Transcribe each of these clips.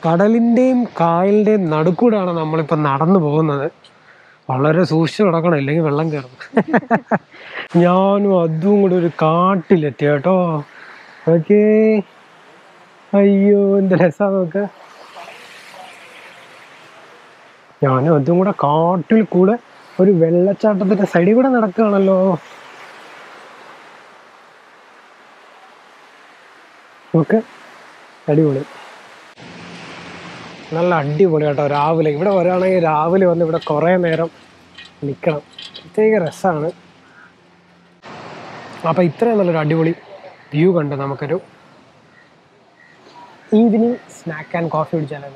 കടലിൻ്റെയും കായലിൻ്റെയും നടുക്കൂടാണ് നമ്മളിപ്പോൾ നടന്നു പോകുന്നത് വളരെ സൂക്ഷിച്ച് കിടക്കണം ഇല്ലെങ്കിൽ വെള്ളം കയറും ഞാനും അതും കൂടെ ഒരു കാട്ടിലെത്തി കേട്ടോ ഓക്കേ അയ്യോ എന്ത് രസാ നോക്ക ഞാനും അതും കൂടെ കാട്ടിൽ കൂടെ ഒരു വെള്ളച്ചാട്ടത്തിന്റെ സൈഡിൽ കൂടെ നടക്കുകയാണല്ലോ ഓക്കെ അടിപൊളി നല്ല അടിപൊളി കേട്ടോ രാവിലെ ഇവിടെ വരികയാണെങ്കിൽ രാവിലെ വന്ന് ഇവിടെ കുറേ നേരം നിൽക്കണം പ്രത്യേക രസമാണ് അപ്പോൾ ഇത്രയും നല്ലൊരു അടിപൊളി വ്യൂ കണ്ട് നമുക്കൊരു ഈവനിങ് സ്നാക്ക് ആൻഡ് കോഫി കുടിച്ചാലോ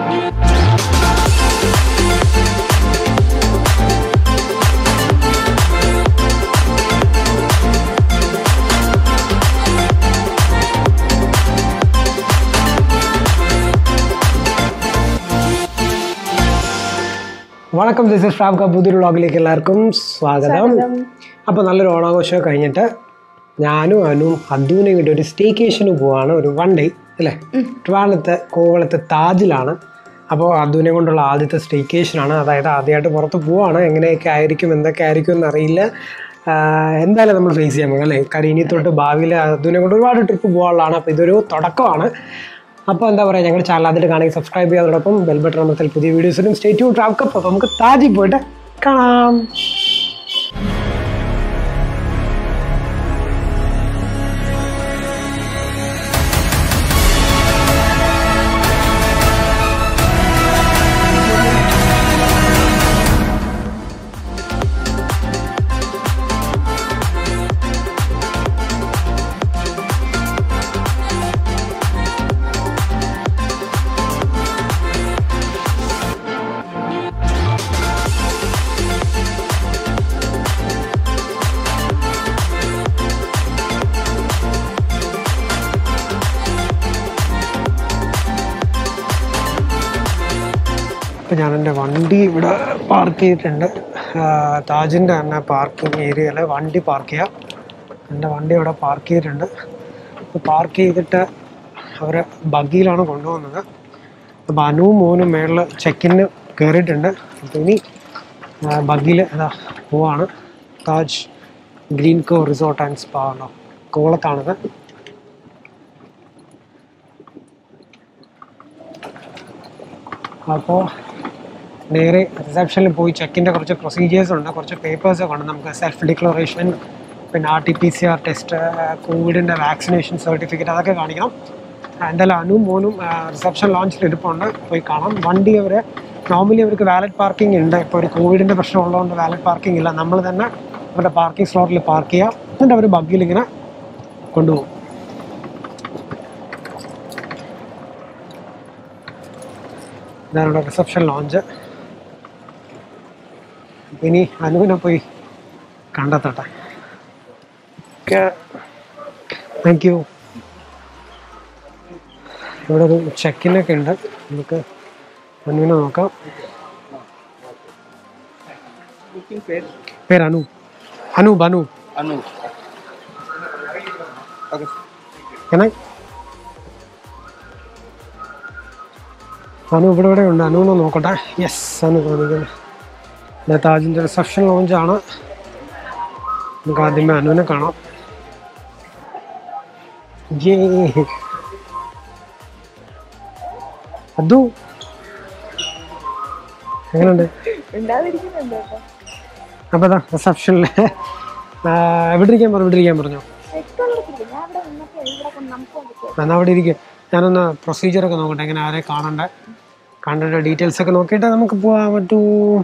വണക്കം ദിസ് ഇസ് ഷാബ്ക പുതിയൊരു വ്ളോഗിലേക്ക് എല്ലാവർക്കും സ്വാഗതം അപ്പോൾ നല്ലൊരു ഓണാഘോഷം കഴിഞ്ഞിട്ട് ഞാനും അനുവും അദ്ദുവിനെയും കൂടി ഒരു സ്റ്റേക്കേഷന് പോവാണ് ഒരു വൺ ഡേ അല്ലേ ട്രിവാണ്ടത്ത് കോവളത്ത് താജിലാണ് അപ്പോൾ അദ്ദുവിനെ കൊണ്ടുള്ള ആദ്യത്തെ സ്റ്റേക്കേഷനാണ് അതായത് ആദ്യമായിട്ട് പുറത്ത് പോവാണ് എങ്ങനെയൊക്കെ ആയിരിക്കും എന്തൊക്കെ ആയിരിക്കും എന്നറിയില്ല ആഹ് എന്തായാലും നമ്മൾ ഫേസ് ചെയ്യാൻ പോകും അല്ലേ കാര്യം ഇനി തൊട്ട് ഭാവിയിൽ അദ്ദുവിനെ കൊണ്ട് ഒരുപാട് ട്രിപ്പ് പോകാനുള്ളതാണ് അപ്പോൾ ഇതൊരു തുടക്കമാണ് അപ്പോൾ എന്താ പറയുക ഞങ്ങളുടെ ചാനൽ ആദ്യമായിട്ട് കാണുകയും സബ്സ്ക്രൈബ് ചെയ്യാതോടൊപ്പം ബെൽ ബട്ടൺ അമർത്തൽ പുതിയ വീഡിയോസിനും സ്റ്റേ ട്യൂൺ ട്രാവ്ക്കപ്പ് അപ്പോൾ നമുക്ക് താജിൽ പോയിട്ട് കാണാം ഇപ്പം ഞാൻ എൻ്റെ വണ്ടി ഇവിടെ പാർക്ക് ചെയ്തിട്ടുണ്ട് ആഹ് താജിൻ്റെ തന്നെ പാർക്കിംഗ് ഏരിയയിൽ വണ്ടി പാർക്ക് ചെയ്യാം എൻ്റെ വണ്ടി ഇവിടെ പാർക്ക് ചെയ്തിട്ടുണ്ട് പാർക്ക് ചെയ്തിട്ട് അവർ ബഗ്ഗിയിലാണ് കൊണ്ടുപോകുന്നത് അപ്പോൾ അനുവും മോനും മേളിൽ ചെക്കിന് കയറിയിട്ടുണ്ട് അപ്പോൾ ഇനി ബഗ്ഗിയിൽ അതാ പോവാണ് Taj green cove resort and spa ഉണ്ടോ കോളത്താണിത് അപ്പോൾ നേരെ റിസപ്ഷനിൽ പോയി ചെക്കിൻ്റെ കുറച്ച് പ്രൊസീജിയേഴ്സ് ഉണ്ട് കുറച്ച് പേപ്പേഴ്സ് ഒക്കെ ഉണ്ട് നമുക്ക് സെൽഫ് ഡിക്ലറേഷൻ പിന്നെ R T P C R test കോവിഡിൻ്റെ വാക്സിനേഷൻ സർട്ടിഫിക്കറ്റ് അതൊക്കെ കാണിക്കണം എന്തായാലും അനുവും മോനും റിസപ്ഷൻ ലോഞ്ചിൽ ഇരിപ്പുണ്ട് പോയി കാണാം വണ്ടി അവർ നോർമലി അവർക്ക് വാലറ്റ് പാർക്കിംഗ് ഉണ്ട് ഇപ്പോൾ ഒരു കോവിഡിൻ്റെ പ്രശ്നം ഉള്ളതുകൊണ്ട് വാലറ്റ് പാർക്കിംഗ് ഇല്ല നമ്മൾ തന്നെ അവരുടെ പാർക്കിംഗ് സ്ലോട്ടിൽ പാർക്ക് ചെയ്യാം എന്നിട്ട് അവർ ബഗ്ഗിൽ ഇങ്ങനെ കൊണ്ടുപോകും ഇതാണ് റിസപ്ഷൻ ലോഞ്ച് ഇനി അനുവിനെ പോയി കണ്ടെത്തട്ടെ താങ്ക് യു ഇവിടെ ഒരു ചെക്കിനൊക്കെ ഉണ്ട് നമുക്ക് അനുവിനെ നോക്കാം പേര് Anu Anoop Anoop Anu. Okay. Can I? Anu ഇവിടെ ഇവിടെ ഉണ്ട് അനു ഒന്ന് നോക്കട്ടെ യെസ് അനു കാണിക്കുന്നത് താജിൻ്റെ റിസപ്ഷൻ ലോഞ്ചാണ് നമുക്ക് ആദ്യമേ അനുവിനെ കാണാം ജേ അതു എങ്ങനെയുണ്ട് ഉണ്ടാതിരിക്കുന്നുണ്ട് കേട്ടോ അപ്പോൾ അതാ റിസപ്ഷനിൽ എവിടെ ഇരിക്കാൻ പറഞ്ഞു ഇവിടെ ഇരിക്കാൻ പറഞ്ഞോ ഇഷ്ടമുള്ളതില്ല ഞാൻ ഇവിടെ നിന്നപ്പോ ഇവിടെ കൊണ്ട് നമുക്ക് കൊണ്ട് എന്നാൽ അവിടെ ഇരിക്കും ഞാനൊന്ന് പ്രൊസീജിയറൊക്കെ നോക്കട്ടെ എങ്ങനെ ആരെ കാണണ്ടേ കണ്ടിട്ട് ഡീറ്റെയിൽസ് ഒക്കെ നോക്കിയിട്ട് നമുക്ക് പോകാൻ പറ്റൂ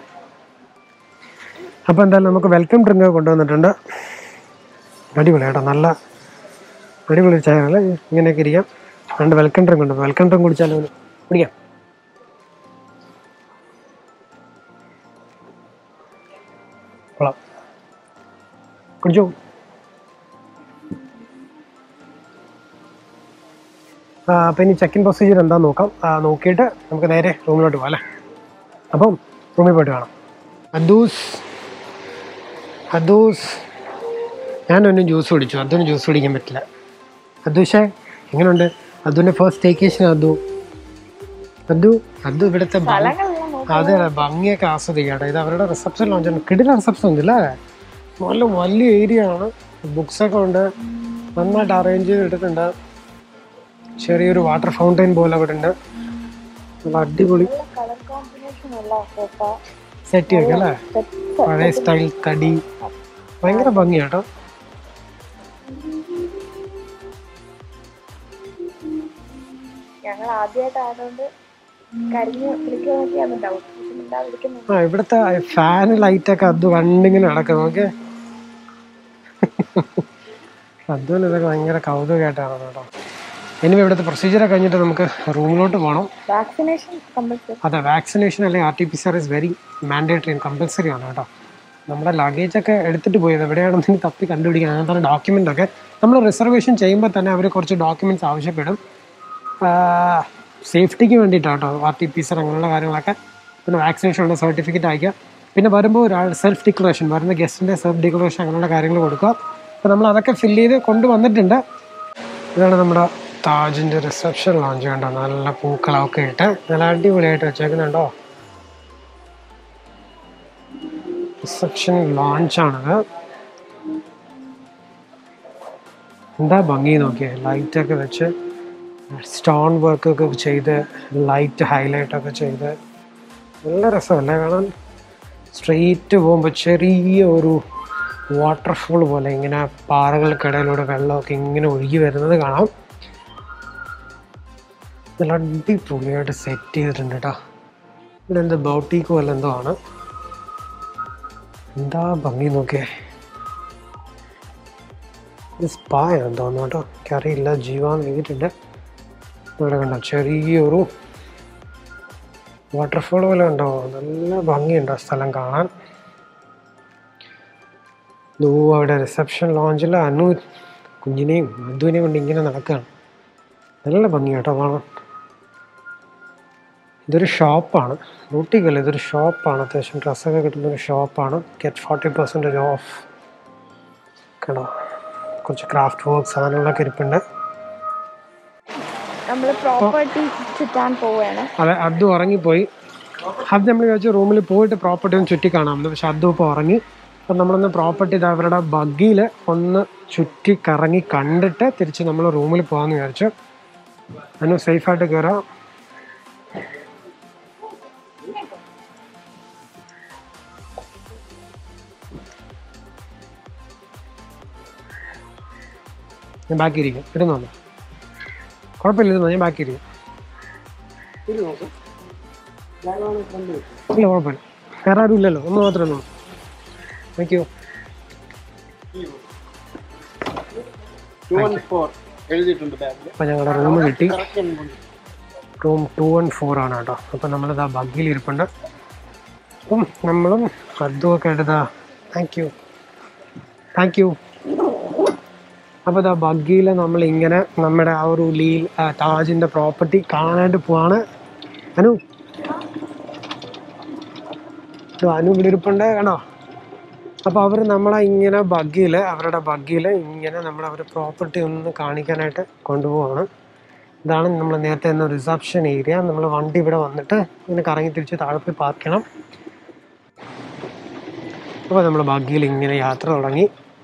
അപ്പോൾ എന്തായാലും നമുക്ക് വെൽക്കം ഡ്രിങ്ക് കൊണ്ടുവന്നിട്ടുണ്ട് അടിപൊളി കേട്ടോ നല്ല അടിപൊളി ചായ അല്ലേ ഇങ്ങനെയൊക്കെ ഇരിക്കാം രണ്ട് വെൽക്കം ഡ്രിങ്ക് ഉണ്ട് വെൽക്കം ഡ്രിങ്ക് കുടിച്ചാലോ കുടിക്കാം കൊള്ളാം കുടിച്ചോ ആ, അപ്പം ഇനി ചെക്ക് ഇൻ പ്രൊസീജിയർ എന്താന്ന് നോക്കാം ആ, നോക്കിയിട്ട് നമുക്ക് നേരെ റൂമിലോട്ട് പോകാം അല്ലേ അപ്പം റൂമിൽ പോയിട്ട് കാണാം അദൂസ് അദൂസ് ഞാനൊന്നും ജ്യൂസ് കുടിച്ചു അതൊന്നും ജ്യൂസ് കുടിക്കാൻ പറ്റില്ല അദൂഷേ എങ്ങനെയുണ്ട് അതുവിൻ്റെ ഫസ്റ്റ് സ്റ്റേക്കേഷൻ അതു അത് അത് ഇവിടുത്തെ ഭംഗി സ്ഥലങ്ങളെല്ലാം നോക്കി അതെ അതെ ഭംഗിയൊക്കെ ആസ്വദിക്കട്ടെ ഇത് അവരുടെ റിസപ്ഷൻ ലോഞ്ചാണ് കിടില റിസപ്ഷൻ ഉണ്ടല്ലേ നല്ല വലിയ ഏരിയ ആണ് ബുക്സ് ഒക്കെ ഉണ്ട് നന്നായിട്ട് അറേഞ്ച് ചെയ്തിട്ടുണ്ട് ചെറിയൊരു വാട്ടർ ഫൗണ്ടൈൻ പോലെ അവിടെ ഉണ്ട് നല്ല അടിപൊളി നല്ല കളർ കോമ്പിനേഷൻ ഉള്ള സോഫ സെറ്റ് ചെയ്യൊക്കെ അല്ലേ പഴയ സ്റ്റൈൽ തടി ഭയങ്കര ഭംഗിയാട്ടോ ഞങ്ങൾ ആദ്യമായിട്ട് ആയതുകൊണ്ട് കരിഞ്ഞ് വിളിക്കുന്നൊക്കെയാണ് ഡൗട്ട് എന്താ വിളിക്കുന്നത് ആ ഇവിടുത്തെ ഫാൻ ലൈറ്റ് ഒക്കെ അത് കണ്ടിങ്ങനെ നടക്കും ഓക്കെ അതുപോലെ ഇതൊക്കെ ഭയങ്കര കൗതുകമായിട്ടാണ് കേട്ടോ ഇനി ഇവിടുത്തെ പ്രൊസീജിയർ കഴിഞ്ഞിട്ട് നമുക്ക് റൂമിലോട്ട് പോകണം വാക്സിനേഷൻ കമ്പൽസറി അതെ വാക്സിനേഷൻ അല്ലെങ്കിൽ R T P C R is very mandatory and compulsory ആണ് കേട്ടോ നമ്മുടെ ലഗേജ് ഒക്കെ എടുത്തിട്ട് പോയത് എവിടെയാണെന്ന് ഇനി തപ്പി കണ്ടുപിടിക്കാൻ അങ്ങനത്തെ ഡോക്യുമെൻ്റ് ഒക്കെ നമ്മൾ റിസർവേഷൻ ചെയ്യുമ്പോൾ തന്നെ അവർ കുറച്ച് ഡോക്യുമെൻറ്റ്സ് ആവശ്യപ്പെടും സേഫ്റ്റിക്ക് വേണ്ടിയിട്ടാണ് കേട്ടോ R T P C R അങ്ങനെയുള്ള കാര്യങ്ങളൊക്കെ പിന്നെ വാക്സിനേഷനുള്ള സർട്ടിഫിക്കറ്റ് അയക്കുക പിന്നെ വരുമ്പോൾ ഒരാൾ സെൽഫ് ഡിക്ലറേഷൻ വരുന്ന ഗസ്റ്റിൻ്റെ സെൽഫ് ഡിക്ലറേഷൻ അങ്ങനെയുള്ള കാര്യങ്ങൾ കൊടുക്കുക അപ്പോൾ നമ്മൾ അതൊക്കെ ഫില്ല് ചെയ്ത് കൊണ്ടുവന്നിട്ടുണ്ട് ഇതാണ് നമ്മുടെ താജിൻ്റെ റിസപ്ഷൻ ലോഞ്ച് കണ്ടോ നല്ല പൂക്കളമൊക്കെ ഇട്ട് നല്ല അടിപൊളിയായിട്ട് വെച്ചേക്കുന്നുണ്ടോ റിസപ്ഷൻ ലോഞ്ചാണത് എന്താ ഭംഗി നോക്കിയേ ലൈറ്റൊക്കെ വെച്ച് സ്റ്റോൺ വർക്കൊക്കെ ചെയ്ത് ലൈറ്റ് ഹൈലൈറ്റ് ഒക്കെ ചെയ്ത് നല്ല രസമല്ലേ കാണാൻ സ്ട്രെയിറ്റ് പോകുമ്പോൾ ചെറിയ ഒരു വാട്ടർഫോൾ പോലെ ഇങ്ങനെ പാറകൾക്കിടയിലൂടെ വെള്ളമൊക്കെ ഇങ്ങനെ ഒഴുകി വരുന്നത് കാണാം നല്ല അടിപൊളിയായിട്ട് സെറ്റ് ചെയ്തിട്ടുണ്ട് കേട്ടോ ഇവിടെ എന്തോ ബൗട്ടീക്ക് പോലെ എന്തോ ആണ് എന്താ ഭംഗി നോക്കിയേ ഇത് സ്പായാന്ന് തോന്നുന്നു കേട്ടോ എനിക്കറിയില്ല ജീവാന്ന് എഴുതിയിട്ടുണ്ട് ഇവിടെ കണ്ടോ ചെറിയൊരു വാട്ടർഫോൾ പോലെ ഉണ്ടോ നല്ല ഭംഗിയുണ്ട് ആ സ്ഥലം കാണാൻ ദൂ അവിടെ റിസപ്ഷൻ ലോഞ്ചിൽ അനു കുഞ്ഞിനെയും മധുവിനെയും കൊണ്ട് ഇങ്ങനെ നടക്കുകയാണ് നല്ല ഭംഗിയാട്ടോ കാണാൻ ഇതൊരു ഷോപ്പാണ് ഊട്ടിക്കല്ല ഇതൊരു ഷോപ്പാണ് അത്യാവശ്യം ഡ്രസ്സൊക്കെ കിട്ടുന്ന ഒരു ഷോപ്പാണ് ഗെറ്റ് ഫോർട്ടി പെർസെൻറ്റേജ് ഓഫ് കണ്ടോ കുറച്ച് ക്രാഫ്റ്റ് വർക്ക് സാധനങ്ങളൊക്കെ ഇരിപ്പുണ്ട് നമ്മൾ പ്രോപ്പർട്ടി ചുറ്റാൻ പോവുകയാണ് അതെ അത് ഉറങ്ങിപ്പോയി അത് നമ്മൾ വിചാരിച്ചു റൂമിൽ പോയിട്ട് പ്രോപ്പർട്ടി ഒന്ന് ചുറ്റി കാണാമെന്ന് പക്ഷെ അതും ഇപ്പോൾ ഉറങ്ങി അപ്പം നമ്മളൊന്ന് പ്രോപ്പർട്ടി ഇത് അവരുടെ ബഗ്ഗിയിൽ ഒന്ന് ചുറ്റി കറങ്ങി കണ്ടിട്ട് തിരിച്ച് നമ്മൾ റൂമിൽ പോകാമെന്ന് വിചാരിച്ചു അതിന് സേഫായിട്ട് കയറാം ഞാൻ ബാക്കി ഇരിക്കും ഇരുന്നോന്നു കുഴപ്പമില്ല ഇരുന്നോ ഞാൻ ബാക്കി ഇരിക്കും ഇല്ല കുഴപ്പമില്ല വേറെ ആരും ഇല്ലല്ലോ ഒന്ന് മാത്രമേ ഉള്ളൂ thank you two one four എഴുതിയിട്ടുണ്ട് ബാഗിൽ അപ്പം ഞങ്ങളുടെ റൂം കിട്ടി റൂം ടു ആൻഡ് ഫോർ ആണ് കേട്ടോ അപ്പം നമ്മളിതാ ബഗ്ഗിൽ ഇരിപ്പുണ്ട് അപ്പം നമ്മളും അതുമൊക്കെ എടുത്താ താങ്ക് യു താങ്ക് യു അപ്പോൾ ഇതാ ബഗ്ഗിയിൽ നമ്മൾ ഇങ്ങനെ നമ്മുടെ ആ ഒരു ലീൽ ആ, താജിൻ്റെ പ്രോപ്പർട്ടി കാണാനായിട്ട് പോവാണ് അനു ഇത് അനു ഇവിടെ ഇരിപ്പുണ്ട് കണ്ടോ അപ്പോൾ അവർ നമ്മളെ ഇങ്ങനെ ബഗ്ഗിയിൽ അവരുടെ ബഗ്ഗിയിൽ ഇങ്ങനെ നമ്മൾ അവർ പ്രോപ്പർട്ടി ഒന്ന് കാണിക്കാനായിട്ട് കൊണ്ടുപോവാണ് ഇതാണ് നമ്മൾ നേരത്തെ എന്ന റിസപ്ഷൻ ഏരിയ നമ്മൾ വണ്ടി ഇവിടെ വന്നിട്ട് ഇങ്ങനെ കറങ്ങി തിരിച്ച് താഴെ പോയി പാർക്ക് ചെയ്യണം അപ്പോൾ നമ്മൾ ബഗ്ഗിയിൽ ഇങ്ങനെ യാത്ര തുടങ്ങി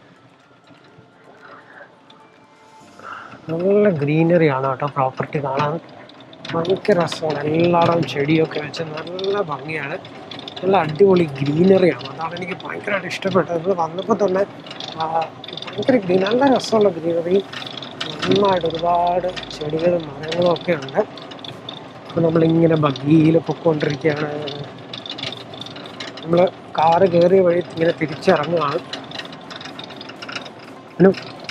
നല്ല ഗ്രീനറി ആണ് കേട്ടോ പ്രോപ്പർട്ടി കാണാൻ ഭയങ്കര രസമാണ് എല്ലായിടവും ചെടിയൊക്കെ വെച്ച് നല്ല ഭംഗിയാണ് നല്ല അടിപൊളി ഗ്രീനറിയാണ് അതാണ് എനിക്ക് ഭയങ്കരമായിട്ട് ഇഷ്ടപ്പെട്ടത് ഇത് വന്നപ്പോൾ തന്നെ ആ, ഭയങ്കര ഗ്രീൻ നല്ല രസമുള്ള ഗ്രീനറി നന്നായിട്ട് ഒരുപാട് ചെടികളും മരങ്ങളും ഒക്കെ ഉണ്ട് അപ്പോൾ നമ്മളിങ്ങനെ ബഗ്ഗിയിൽ പൊയ്ക്കൊണ്ടിരിക്കുകയാണ് നമ്മൾ കാറ് കയറിയ വഴി ഇങ്ങനെ തിരിച്ചിറങ്ങുകയാണ് അനു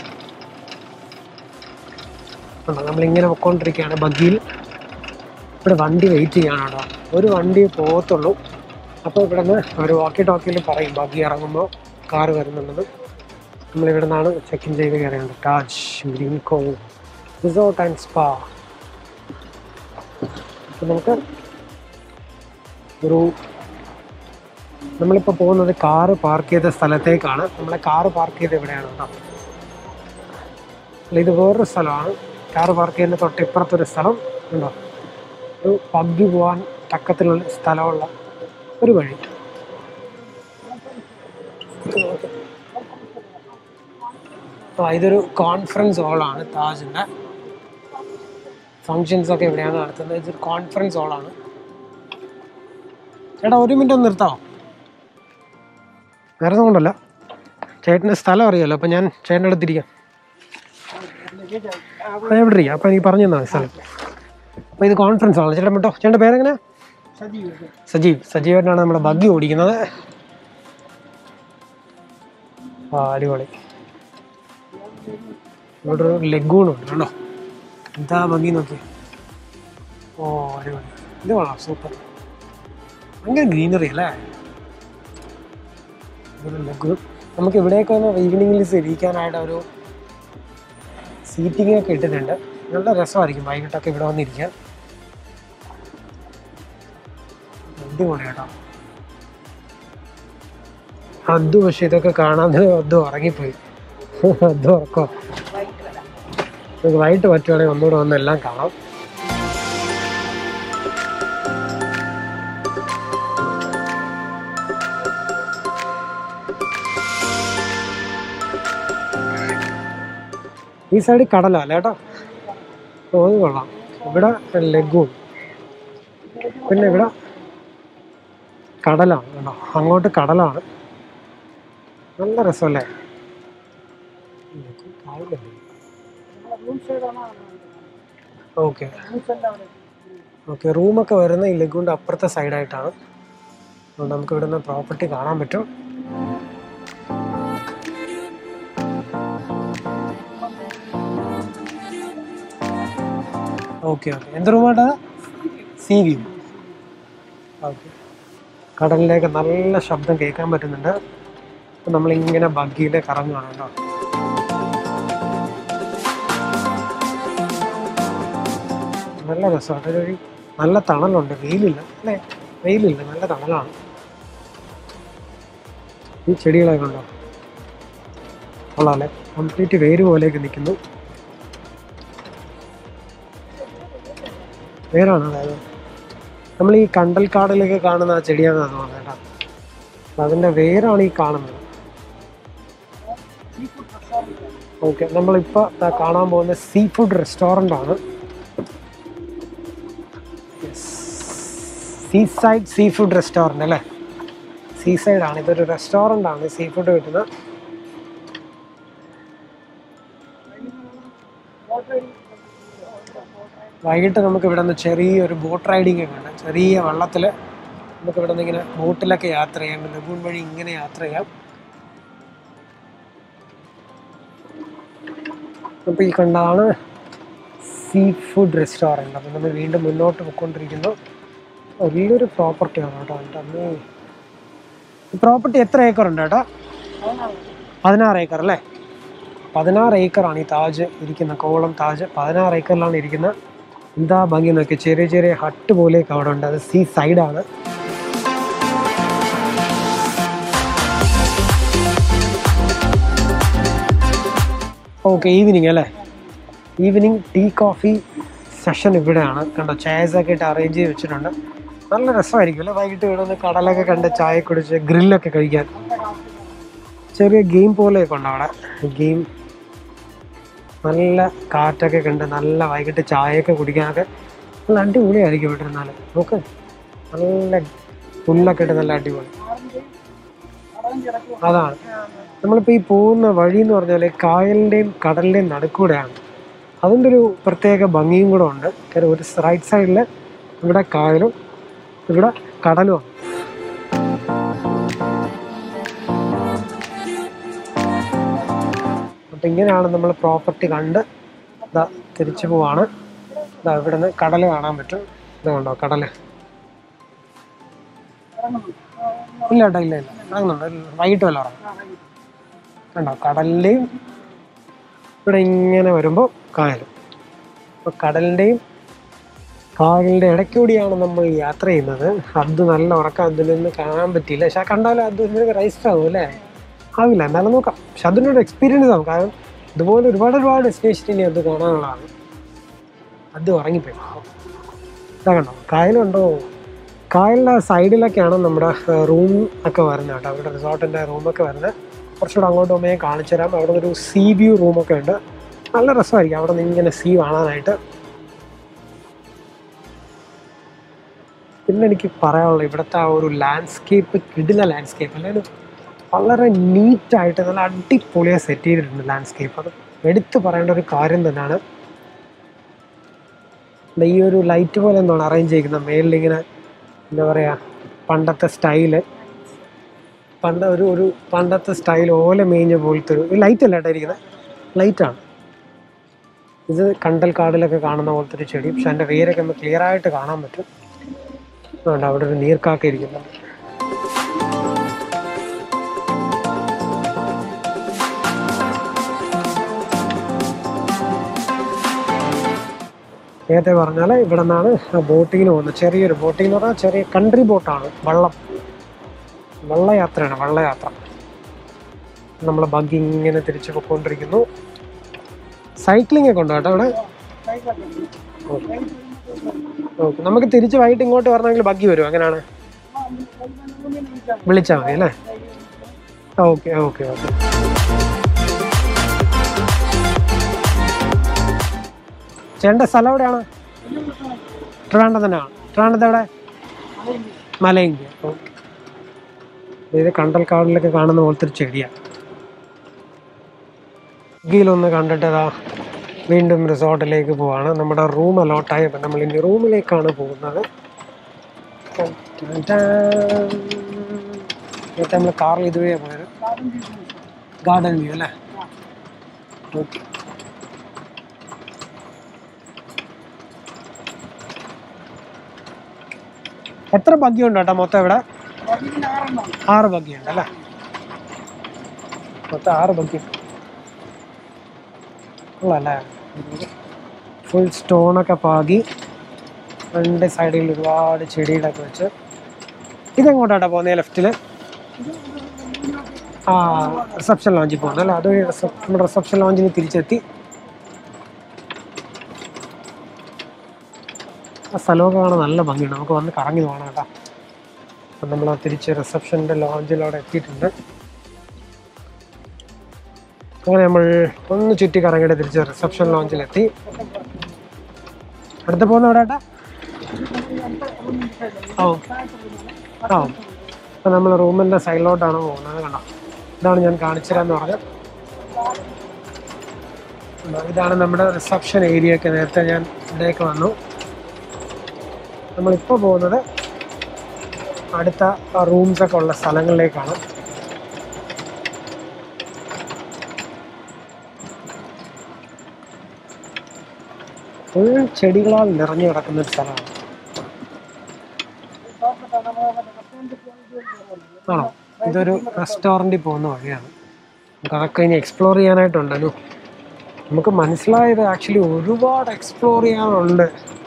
ഉണ്ടോ നമ്മളിങ്ങനെ പൊയ്ക്കൊണ്ടിരിക്കുകയാണ് ബഗ്ഗിയിൽ ഇവിടെ വണ്ടി വെയിറ്റ് ചെയ്യാണ് കേട്ടോ ഒരു വണ്ടി പോകത്തുള്ളൂ അപ്പോൾ ഇവിടെ നിന്ന് ഒരു വാക്കി ടോക്കിയിൽ പറയും ബഗ്ഗി ഇറങ്ങുമ്പോൾ കാറ് വരുന്നുണ്ടെന്ന് നമ്മളിവിടെ നിന്നാണ് ചെക്ക് ഇൻ ചെയ്ത് കയറിയുണ്ട് Taj green cove resort and spa അപ്പോൾ നമുക്ക് ഒരു നമ്മളിപ്പോൾ പോകുന്നത് കാറ് പാർക്ക് ചെയ്ത സ്ഥലത്തേക്കാണ് നമ്മളെ കാറ് പാർക്ക് ചെയ്ത് ഇവിടെയാണ് കേട്ടോ അല്ല ഇത് വേറൊരു സ്ഥലമാണ് കാറ് പാർക്ക് ചെയ്യുന്ന തൊട്ടിപ്പുറത്തൊരു സ്ഥലം ഉണ്ടോ ഒരു പബ്ബി പോകാൻ തക്കത്തിലുള്ള സ്ഥലമുള്ള ഒരു വഴി ആ ഇതൊരു കോൺഫറൻസ് ഹാളാണ് താജിൻ്റെ ഫങ്ഷൻസ് ഒക്കെ ഇവിടെയാണ് നടത്തുന്നത് ഇതൊരു കോൺഫറൻസ് ഹാളാണ് ചേട്ടാ ഒരു മിനിറ്റ് ഒന്ന് നിർത്താമോ വേറെ ഒന്നും കൊണ്ടല്ല ചേട്ടന് സ്ഥലം അറിയാലോ അപ്പം ഞാൻ ചേട്ടൻ്റെ അടുത്തിരിക്കാം ഞാൻ ഇവിടെ ഇരിക്കാം അപ്പം എനിക്ക് പറഞ്ഞു തന്നാൽ സ്ഥലം അപ്പോൾ ഇത് കോൺഫറൻസ് ആണ് ചേട്ടൻ വിട്ടോ ചേട്ടൻ്റെ പേരെങ്ങനെ സജീവ് സജീവ് സജീവനാണ് നമ്മുടെ ബഗ്ഗി ഓടിക്കുന്നത് ആ അടിപൊളി ഇവിടെ ഒരു ലഗൂണുണ്ട് കണ്ടോ എന്താ ഭംഗി നോക്കി ഓ അടിപൊളി ഇത് കൊള്ളാം സൂപ്പർ ഭയങ്കര ഗ്രീനറി അല്ലേ ഇവിടെ ലഗൂൺ നമുക്ക് ഇവിടെയൊക്കെ ഒന്ന് ഈവനിങ്ങിൽ ഇരിക്കാനായിട്ട് ഒരു സീറ്റിംഗ് ഒക്കെ ഇട്ടിട്ടുണ്ട് നല്ല രസമായിരിക്കും വൈകിട്ടൊക്കെ ഇവിടെ വന്നിരിക്കാൻ അടിപൊളി കേട്ടോ അതു പക്ഷെ ഇതൊക്കെ കാണാൻ അതു ഉറങ്ങിപ്പോയി അതു ഉറക്കോ നമുക്ക് വൈകിട്ട് പറ്റുവാണെങ്കിൽ ഒന്നുകൂടെ വന്ന് എല്ലാം കാണാം ഈ സൈഡിൽ കടലല്ലേ കേട്ടോ ഓ അത് കൊള്ളാം ഇവിടെ ലഗൂൺ പിന്നെ ഇവിടെ കടലാണ് കേട്ടോ അങ്ങോട്ട് കടലാണ് നല്ല രസമല്ലേ ഓക്കെ ഓക്കെ റൂമൊക്കെ വരുന്ന ഈ ലഗൂണിൻ്റെ അപ്പുറത്തെ സൈഡായിട്ടാണ് അതുകൊണ്ട് നമുക്ക് ഇവിടെ നിന്ന് പ്രോപ്പർട്ടി കാണാൻ പറ്റും ഓക്കെ ഓക്കെ എന്ത് റൂമായിട്ടാ സി വ്യൂ ഓക്കെ കടലിലേക്ക് നല്ല ശബ്ദം കേൾക്കാൻ പറ്റുന്നുണ്ട് അപ്പം നമ്മളിങ്ങനെ ബഗ്ഗിയിൽ കറങ്ങുകയാണ് കേട്ടോ നല്ല രസമാണ് അതൊരു നല്ല തണലുണ്ട് വെയിലില്ല അല്ലേ വെയിലില്ല നല്ല തണലാണ് ഈ ചെടികളൊക്കെ ഉണ്ടോ കൊള്ളാല്ലേ കംപ്ലീറ്റ് വേര് പോലെയൊക്കെ നിൽക്കുന്നു വേരാണ് അതായത് നമ്മൾ ഈ കണ്ടൽക്കാടിലൊക്കെ കാണുന്ന ആ ചെടിയാണെന്ന് തോന്നുന്നത് കേട്ടോ അപ്പൊ അതിൻ്റെ വേരാണ് ഈ കാണുന്നത് ഓക്കെ നമ്മളിപ്പോൾ കാണാൻ പോകുന്ന സീ ഫുഡ് റെസ്റ്റോറൻ്റ് ആണ് seaside seafood restaurant അല്ലേ സീ സൈഡ് ആണ് ഇതൊരു റെസ്റ്റോറൻ്റ് ആണ് സീ ഫുഡ് കിട്ടുന്ന വൈകിട്ട് നമുക്ക് ഇവിടെ നിന്ന് ചെറിയൊരു ബോട്ട് റൈഡിംഗ് ഒക്കെ ഉണ്ട് ചെറിയ വെള്ളത്തിൽ നമുക്ക് ഇവിടെ നിന്ന് ഇങ്ങനെ ബോട്ടിലൊക്കെ യാത്ര ചെയ്യാം ലഗൂൺ വഴി ഇങ്ങനെ യാത്ര ചെയ്യാം അപ്പോൾ ഈ കണ്ടതാണ് സീ ഫുഡ് റെസ്റ്റോറൻറ്റ് അപ്പോൾ നമ്മൾ വീണ്ടും മുന്നോട്ട് പോയിക്കൊണ്ടിരിക്കുന്നു വലിയൊരു പ്രോപ്പർട്ടിയാണ് കേട്ടോ എൻ്റെ അമ്മേ ഈ പ്രോപ്പർട്ടി എത്ര ഏക്കർ ഉണ്ട് കേട്ടോ പതിനാറ് ഏക്കർ അല്ലേ പതിനാറ് ഏക്കറാണ് ഈ താജ് ഇരിക്കുന്ന കോവളം താജ് പതിനാറ് ഏക്കറിലാണ് ഇരിക്കുന്നത് എന്താ ഭംഗി നോക്കി ചെറിയ ചെറിയ ഹട്ട് പോലെയൊക്കെ അവിടെ ഉണ്ട് അത് സീ സൈഡാണ് ഓക്കെ ഈവനിങ് അല്ലേ ഈവനിങ് ടീ കോഫി സെഷൻ ഇവിടെയാണ് കണ്ടോ ചായസ് ഒക്കെ ഇട്ട് അറേഞ്ച് ചെയ്ത് വെച്ചിട്ടുണ്ട് നല്ല രസമായിരിക്കും അല്ലേ വൈകിട്ട് ഇവിടെ നിന്ന് കടലൊക്കെ കണ്ട് ചായ കുടിച്ച് ഗ്രില്ലൊക്കെ കഴിക്കാൻ ചെറിയ ഗെയിം പോലെയൊക്കെ ഉണ്ട് അവിടെ ഗെയിം നല്ല കാറ്റൊക്കെ കണ്ട് നല്ല വൈകിട്ട് ചായയൊക്കെ കുടിക്കാനൊക്കെ നല്ല അടിപൊളിയായിരിക്കും ഇവിടെ ഇരുന്നാൽ നോക്ക് നല്ല പുല്ലൊക്കെ ഇട്ട് നല്ല അടിപൊളി അതാണ് നമ്മളിപ്പോൾ ഈ പോകുന്ന വഴി എന്ന് പറഞ്ഞാൽ കായലിൻ്റെയും കടലിൻ്റെയും നടുക്കൂടെയാണ് അതിൻ്റെ ഒരു പ്രത്യേക ഭംഗിയും കൂടെ ഉണ്ട് കാര്യം ഒരു റൈറ്റ് സൈഡിൽ ഇവിടെ കായലും ഇവിടെ കടലുമാണ് അപ്പം ഇങ്ങനെയാണ് നമ്മൾ പ്രോപ്പർട്ടി കണ്ട് ഇതാ തിരിച്ചു പോവാണ് ഇതാ ഇവിടെ നിന്ന് കടൽ കാണാൻ പറ്റും ഇത് കണ്ടോ കടൽ ഇല്ല കേട്ടോ ഇല്ല ഇല്ല ഇറങ്ങുന്നുണ്ട് ഇല്ല, വൈകിട്ട് വല്ല ഇറങ്ങും കണ്ടോ കടലിൻ്റെയും ഇവിടെ ഇങ്ങനെ വരുമ്പോൾ കായലും അപ്പോൾ കടലിൻ്റെയും കായലിൻ്റെ ഇടയ്ക്കൂടിയാണ് നമ്മൾ യാത്ര ചെയ്യുന്നത് അത് നല്ല ഉറക്കം അതിൽ നിന്ന് കാണാൻ പറ്റിയില്ല പക്ഷെ കണ്ടാലും അത് നിനക്ക് രജിസ്റ്റർ ആവും അല്ലേ ആവില്ല എന്നാലും നോക്കാം പക്ഷെ അതിനൊരു എക്സ്പീരിയൻസ് ആവും കാരണം ഇതുപോലെ ഒരുപാട് ഒരുപാട് ഡെസ്റ്റിനേഷൻ ഇനി അത് കാണാനുള്ളതാണ് അത് ഉറങ്ങിപ്പോയി ഇതാ കണ്ടോ കായലുണ്ടോ കായലിൻ്റെ സൈഡിലൊക്കെയാണ് നമ്മുടെ റൂം ഒക്കെ വരുന്നത് കേട്ടോ അവരുടെ റിസോർട്ടിൻ്റെ റൂമൊക്കെ വരുന്നത് കുറച്ചുകൂടെ അങ്ങോട്ട് പോകുമ്പോൾ ഞാൻ കാണിച്ചു തരാം അവിടെ ഒരു സീ വ്യൂ റൂമൊക്കെ ഉണ്ട് നല്ല രസമായിരിക്കും അവിടെ നിന്ന് ഇങ്ങനെ സീ കാണാനായിട്ട് പിന്നെ എനിക്ക് പറയാനുള്ളത് ഇവിടുത്തെ ആ ഒരു ലാൻഡ്സ്കേപ്പ് കിടില ലാൻഡ്സ്കേപ്പ് അല്ലെങ്കിൽ വളരെ നീറ്റായിട്ട് നല്ല അടിപൊളിയായി സെറ്റ് ചെയ്തിട്ടുണ്ട് ലാൻഡ്സ്കേപ്പ് അത് എടുത്തു പറയേണ്ട ഒരു കാര്യം തന്നെയാണ് ദാ ഈ ഒരു ലൈറ്റ് പോലെ എന്താണ് അറേഞ്ച് ചെയ്തിരിക്കുന്നത് മേളിൽ ഇങ്ങനെ എന്താ പറയുക പണ്ടത്തെ സ്റ്റൈല് പണ്ട് ഒരു ഒരു പണ്ടത്തെ സ്റ്റൈൽ ഓല മേഞ്ഞ പോലത്തെ ഒരു ലൈറ്റ് അല്ല കേട്ടോ ഇരിക്കുന്നത് ലൈറ്റാണ് ഇത് കണ്ടൽ കാടിലൊക്കെ കാണുന്ന പോലത്തെ ഒരു ചെടി പക്ഷെ അതിൻ്റെ വേരൊക്കെ ഒന്ന് ക്ലിയർ ആയിട്ട് കാണാൻ പറ്റും അതുകൊണ്ട് അവിടെ ഒരു നീർക്കാക്ക ഇരിക്കുന്നുണ്ട് നേരത്തെ പറഞ്ഞാൽ ഇവിടെ നിന്നാണ് ബോട്ടിങ്ങിന് പോകുന്നത് ചെറിയൊരു ബോട്ടിംഗ് എന്ന് പറഞ്ഞാൽ ചെറിയ കൺട്രി ബോട്ടാണ് വള്ളം വള്ളയാത്രയാണ് വള്ളയാത്ര നമ്മൾ ബഗ്ഗി ഇങ്ങനെ തിരിച്ചു പോയിക്കൊണ്ടിരിക്കുന്നു സൈക്ലിംഗ് ഒക്കെ ഉണ്ടോ കേട്ടോ ഇവിടെ ഓക്കെ നമുക്ക് തിരിച്ച് വൈകിട്ട് ഇങ്ങോട്ട് വരണമെങ്കിൽ ബഗ്ഗി വരും അങ്ങനെയാണ് വിളിച്ചാൽ മതി അല്ലേ ഓക്കെ ഓക്കെ ഓക്കെ ചേട്ടൻ്റെ സ്ഥലം എവിടെയാണ് ട്രിവാൻഡ്രം തന്നെയാണ് ട്രിവാൻഡ്രത്ത് എവിടെ മലയങ്കി ഓക്കെ ഇത് കണ്ടൽക്കാടിലൊക്കെ കാണുന്ന പോലത്തെ ഒരു ചെടിയാണ് ഗിയിലൊന്ന് കണ്ടിട്ട് ഇതാ വീണ്ടും റിസോർട്ടിലേക്ക് പോവാണ് നമ്മുടെ റൂം അലോട്ടായപ്പോൾ നമ്മൾ ഇനി റൂമിലേക്കാണ് പോകുന്നത് നേരത്തെ നമ്മൾ കാറിൽ ഇതുവരെ പോയത് ഗാർഡൻ വ്യൂ അല്ലേ ഓക്കെ എത്ര ബഗ്ഗിയുണ്ട് കേട്ടോ മൊത്തം ഇവിടെ ആറ് ബഗ്ഗിയുണ്ട് അല്ലേ മൊത്തം ആറ് ബഗ്ഗി ഉള്ളല്ലേ ഫുൾ സ്റ്റോണൊക്കെ പാകി രണ്ട് സൈഡിൽ ഒരുപാട് ചെടികളൊക്കെ വെച്ച് ഇതെങ്ങോട്ടാട്ടോ പോകുന്നത് ലെഫ്റ്റിൽ ആ റിസപ്ഷൻ ലോഞ്ചിൽ പോകുന്നത് അല്ലേ അത് റിസപ്- നമ്മുടെ റിസപ്ഷൻ ലോഞ്ചിൽ തിരിച്ചെത്തി ആ സ്ഥലമൊക്കെ കാണാൻ നല്ല ഭംഗിയുണ്ട് നമുക്ക് വന്ന് കറങ്ങി പോകണം കേട്ടോ അപ്പം നമ്മൾ തിരിച്ച് റിസപ്ഷൻ്റെ ലോഞ്ചിലവിടെ എത്തിയിട്ടുണ്ട് അങ്ങനെ നമ്മൾ ഒന്ന് ചുറ്റി കറങ്ങിയിട്ട് തിരിച്ച് റിസപ്ഷൻ ലോഞ്ചിലെത്തി അടുത്ത് പോകുന്ന എവിടെ ഏട്ടാ ഓ ആ അപ്പം നമ്മൾ റൂമിൻ്റെ സൈഡിലോട്ടാണ് പോകുന്നത് കണ്ടോ ഇതാണ് ഞാൻ കാണിച്ചുതരാന്ന് പറഞ്ഞത് ഇതാണ് നമ്മുടെ റിസപ്ഷൻ ഏരിയ ഒക്കെ നേരത്തെ ഞാൻ ഇവിടേക്ക് വന്നു നമ്മളിപ്പോൾ പോകുന്നത് അടുത്ത റൂംസ് ഒക്കെ ഉള്ള സ്ഥലങ്ങളിലേക്കാണ് ഫുൾ ചെടികളാൽ നിറഞ്ഞു കിടക്കുന്ന ഒരു സ്ഥലമാണ് ആണോ ഇതൊരു റെസ്റ്റോറൻറ്റിൽ പോകുന്ന വഴിയാണ് നമുക്ക് അതൊക്കെ ഇനി എക്സ്പ്ലോർ ചെയ്യാനായിട്ടുണ്ട് അനു നമുക്ക് മനസ്സിലായത് ആക്ച്വലി ഒരുപാട് എക്സ്പ്ലോർ ചെയ്യാനുണ്ട്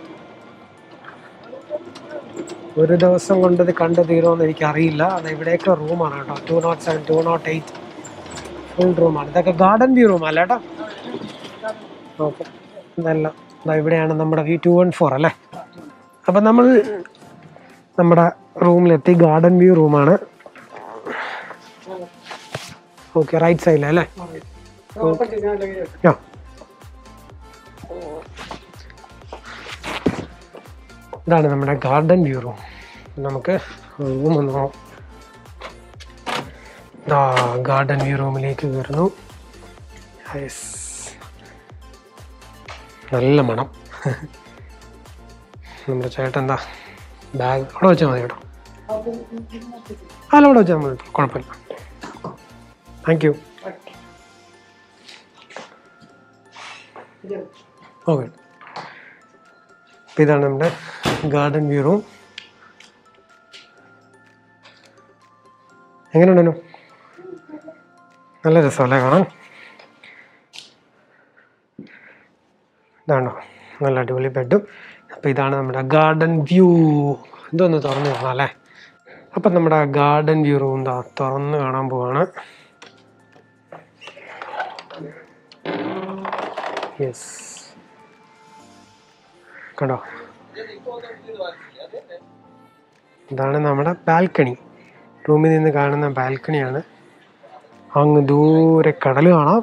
ഒരു ദിവസം കൊണ്ട് ഇത് കണ്ടു തീരുമെന്ന് എനിക്കറിയില്ല അത് ഇവിടെയൊക്കെ റൂമാണ് കേട്ടോ two nought seven two nought eight full റൂമാണ് ഇതൊക്കെ ഗാർഡൻ വ്യൂ റൂം അല്ല കേട്ടോ ഓക്കെ ഇതെല്ലാം ഇതാ ഇവിടെയാണ് നമ്മുടെ വ്യൂ ടു വൺ ഫോർ അല്ലേ അപ്പം നമ്മൾ നമ്മുടെ റൂമിലെത്തി ഗാർഡൻ വ്യൂ റൂമാണ് ഓക്കെ റൈറ്റ് സൈഡിലല്ലേ ആ ഇതാണ് നമ്മുടെ ഗാർഡൻ വ്യൂ റൂം നമുക്ക് റൂം ഒന്ന് നോക്കാം ആ ഗാർഡൻ വ്യൂ റൂമിലേക്ക് കയറുന്നു Yes. നല്ല മണം നമ്മുടെ ചേട്ടൻ എന്താ ബാഗ് അവിടെ വെച്ചാൽ മതി കേട്ടോ അല്ല അവിടെ വെച്ചാൽ മതി കുഴപ്പമില്ല താങ്ക് യു ഓക്കെ അപ്പം ഇതാണ് നമ്മുടെ ഗാർഡൻ വ്യൂ റൂം എങ്ങനെയുണ്ടല്ലോ നല്ല രസമല്ലേ കാണാൻ ഇതാണോ നല്ല അടിപൊളി ബെഡും അപ്പോൾ ഇതാണ് നമ്മുടെ ഗാർഡൻ വ്യൂ ഇതൊന്ന് തുറന്ന് കാണാം അല്ലേ അപ്പം നമ്മുടെ ഗാർഡൻ വ്യൂ റൂം എന്താ തുറന്ന് കാണാൻ പോവാണ് യെസ് കണ്ടോ ഇതാണ് നമ്മുടെ ബാൽക്കണി റൂമിൽ നിന്ന് കാണുന്ന ബാൽക്കണിയാണ് അങ്ങ് ദൂരെ കടൽ കാണാം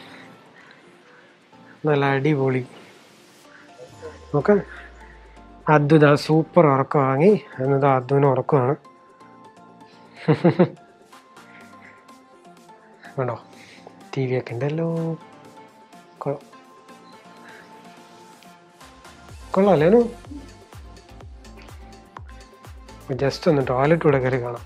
നല്ല അടിപൊളി നോക്കാം അദ്ഭുത സൂപ്പർ ഉറക്കം വാങ്ങി എന്നത് അദ്ഭുതം ഉറക്കമാണ് വേണോ ടി വി ഒക്കെ ഉണ്ടല്ലോ കൊള്ളാം കൊള്ളാമല്ലേ ജസ്റ്റ് ഒന്ന് ടോയ്ലറ്റ് കൂടെ കയറി കാണാം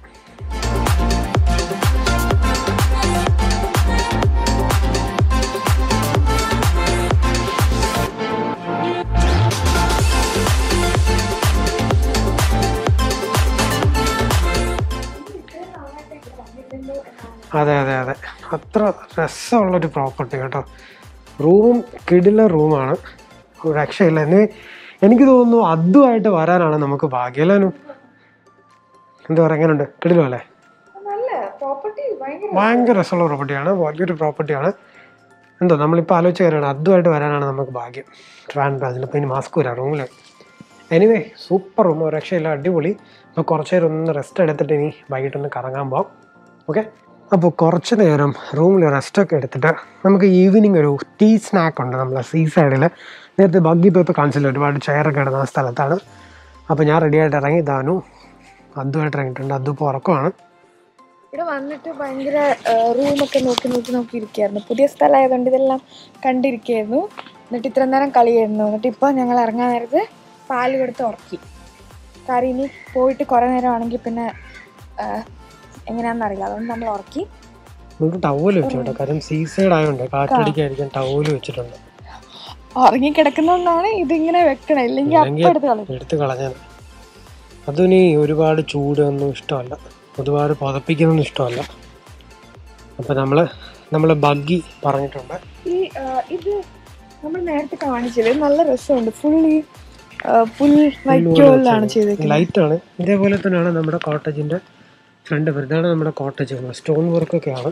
അതെ അതെ അതെ അത്ര രസമുള്ളൊരു പ്രോപ്പർട്ടി കേട്ടോ റൂം കിടില റൂമാണ് ഒരു രക്ഷയില്ല എന്ന് എനിക്ക് തോന്നുന്നു അതുമായിട്ട് വരാനാണ് നമുക്ക് ഭാഗ്യലാനും എന്താ പറയുക എങ്ങനെയുണ്ട് കിടിലോ അല്ലേ നല്ല പ്രോപ്പർട്ടി ഭയങ്കര ഭയങ്കര രസമുള്ള പ്രോപ്പർട്ടിയാണ് വലിയൊരു പ്രോപ്പർട്ടിയാണ് എന്തോ നമ്മളിപ്പോൾ ആലോചിച്ച് കയറാണ് അതുമായിട്ട് വരാനാണ് നമുക്ക് ഭാഗ്യം ട്രാൻ അതിലിപ്പോൾ ഇനി മാസ്ക് വരാം റൂമിൽ എനിവേ സൂപ്പർ റൂം ഒരു രക്ഷയില്ല അടിപൊളി അപ്പോൾ കുറച്ച് നേരം ഒന്ന് റെസ്റ്റ് എടുത്തിട്ട് ഇനി വൈകിട്ടൊന്ന് കറങ്ങാൻ പോകാം ഓക്കെ അപ്പോൾ കുറച്ച് നേരം റൂമിൽ റെസ്റ്റൊക്കെ എടുത്തിട്ട് നമുക്ക് ഈവനിങ് ഒരു ടീ സ്നാക്ക് ഉണ്ട് നമ്മളെ സീ സൈഡിൽ നേരത്തെ ബഗ്ഗി പോയപ്പോൾ കാണിച്ചില്ല ഒരുപാട് ചെയറൊക്കെ ഇടുന്ന ആ സ്ഥലത്താണ് അപ്പോൾ ഞാൻ റെഡിയായിട്ട് ഇറങ്ങി ദാനു അതുമായിട്ട് ഇറങ്ങിയിട്ടുണ്ട് അത് ഇപ്പോൾ ഉറക്കമാണ് ഇവിടെ വന്നിട്ട് ഭയങ്കര റൂമൊക്കെ നോക്കി നോക്കി നോക്കി ഇരിക്കുകയായിരുന്നു പുതിയ സ്ഥലമായതുകൊണ്ട് ഇതെല്ലാം കണ്ടിരിക്കുകയായിരുന്നു എന്നിട്ട് ഇത്ര നേരം കളിയായിരുന്നു എന്നിട്ട് ഇപ്പോൾ ഞങ്ങൾ ഇറങ്ങാൻ നേരത്ത് പാല് കൊടുത്ത് ഉറക്കി കാര്യം ഇനി പോയിട്ട് കുറേ നേരം ആണെങ്കിൽ പിന്നെ ആ, എങ്ങനെയാണെന്നറിയില്ല അതുകൊണ്ട് നമ്മൾ ഉറക്കി നമുക്ക് ടവല് വെച്ചു കേട്ടോ കാര്യം സീ സൈഡ് ആയതുകൊണ്ട് കാറ്റടിക്കാതിരിക്കാൻ ടവല് വെച്ചിട്ടുണ്ട് ഉറങ്ങി കിടക്കുന്നതുകൊണ്ടാണ് ഇതിങ്ങനെ വെക്കണം ഇല്ലെങ്കിൽ അപ്പം എടുത്ത് കളയും എടുത്ത് കളഞ്ഞാൽ അതിനി ഒരുപാട് ചൂടൊന്നും ഇഷ്ടമല്ല ഒരുപാട് പുതപ്പിക്കുന്നൊന്നും ഇഷ്ടമല്ല അപ്പം നമ്മൾ നമ്മൾ ബഗ്ഗി പറഞ്ഞിട്ടുണ്ട് ഈ ആ, ഇത് നമ്മൾ നേരത്തെ കാണിച്ചത് നല്ല രസമുണ്ട് ഫുൾ ഈ ആ, പുൽ വൈക്കോലാണ് ചെയ്തേക്കുന്നത് ലൈറ്റ് ആണ് ഇതേപോലെ തന്നെയാണ് നമ്മുടെ കോട്ടേജിന്റെ ഫ്രണ്ട് ഇതാണ് നമ്മുടെ കോട്ടേജ് സ്റ്റോൺ വർക്കൊക്കെയാണ്